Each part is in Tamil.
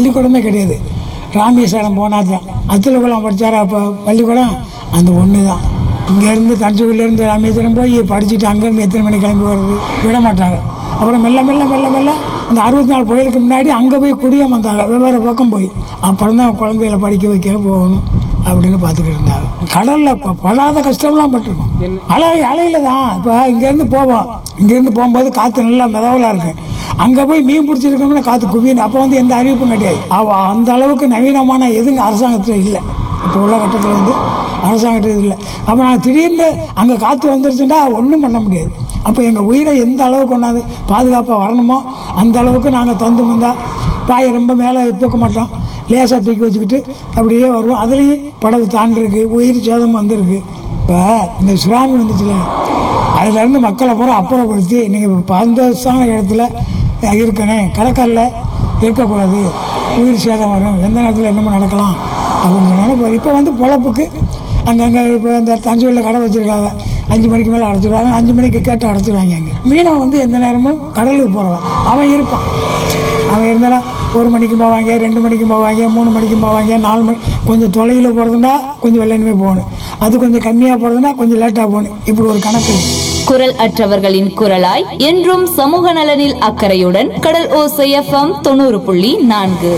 பள்ளிக்கூடமே கிடையாது ராமேஸ்வரம் போனால் தான் அத்துலகுளம் படித்தார் அப்போ பள்ளிக்கூடம் அந்த ஒன்று தான் இங்கேருந்து தஞ்சாவூர்லேருந்து ராமேஸ்வரம் போய் படிச்சுட்டு அங்கேருந்து எத்தனை மணிக்கு கிளம்பி வர்றது விட மாட்டாங்க அப்புறம் மெல்ல மெல்ல மெல்ல மெல்ல அந்த அறுபத்தி நாலு புயலுக்கு முன்னாடி அங்கே போய் குடியம் வந்தாங்க வெவ்வேறு பக்கம் போய் அப்புறம் தான் குழந்தைகளை படிக்க வைக்க போகணும் அப்படின்னு பார்த்துக்கிட்டு இருந்தாங்க கடலில் இப்போ படாத கஷ்டம்லாம் பட்டிருக்கோம் அலை அலையில தான் இப்போ இங்கேருந்து போவோம் இங்கேருந்து போகும்போது காற்று நல்லா மிதவலாக இருக்கு அங்கே போய் மீன் பிடிச்சிருக்கோம்னா காற்று குவியணும் அப்போ வந்து எந்த அறிவிப்பும் கிடையாது அவ அந்த அளவுக்கு நவீனமான எதுங்க அரசாங்கத்தில் இல்லை இப்போ உள்ள கட்டத்தில் வந்து அரசாங்கத்தில் இல்லை அப்போ நான் திடீர்னு அங்கே காற்று வந்துருச்சுன்னா ஒன்றும் பண்ண முடியாது அப்போ எங்கள் உயிரை எந்த அளவுக்கு கொண்டாந்து பாதுகாப்பாக வரணுமோ அந்த அளவுக்கு நாங்கள் தந்து வந்தால் பாயை ரொம்ப மேலே தூக்க மாட்டோம் லேசாக தூக்கி வச்சுக்கிட்டு அப்படியே வருவோம் அதுலேயும் படகு தாண்டிருக்கு உயிர் சேதம் வந்திருக்கு இப்போ இந்த சுறாமி வந்துச்சுல அதுலேருந்து மக்களை பூரா அப்புறப்படுத்தி நீங்கள் பந்தோஷமான இடத்துல இருக்கணும் கடற்கரில் இருக்கக்கூடாது உயிர் சேதம் வரும் எந்த நேரத்தில் என்னமோ நடக்கலாம் அப்படின்னு சொன்னாலும் இப்போ வந்து பொழப்புக்கு அங்கங்கே இப்போ இந்த தஞ்சாவூரில் கடை வச்சுருக்காங்க அஞ்சு மணிக்கு மேலே அடைச்சிடுவாங்க அஞ்சு மணிக்கு கேட்டு அடைச்சிடுவாங்க அங்கே மீனவன் வந்து எந்த நேரமும் கடலுக்கு போகிறவன் அவன் இருப்பான் அவன் இருந்தாலும் ஒரு மணிக்கு போவாங்க ரெண்டு மணிக்கு போவாங்க மூணு மணிக்கு போவாங்க நாலு மணி கொஞ்சம் தொலைவில் போகிறதுனா கொஞ்சம் வெள்ளனுமே போகணும் அது கொஞ்சம் கம்மியாக போகிறதுனா கொஞ்சம் லேட்டாக போகணும் இப்படி ஒரு கணக்கு இருக்கு. குரல் அற்றவர்களின் குரலாய் என்றும் சமூக நலனில் அக்கறையுடன் கடல் ஓசை எஃப்எம் தொண்ணூறு புள்ளி நான்கு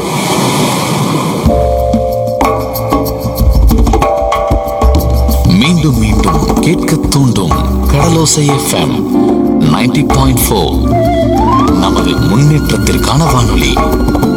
மீண்டும் மீண்டும் கேட்க தூண்டும் கடலோசை எஃப்எம் 90.4 பாயிண்ட் நமது முன்னேற்றத்திற்கான வானொலி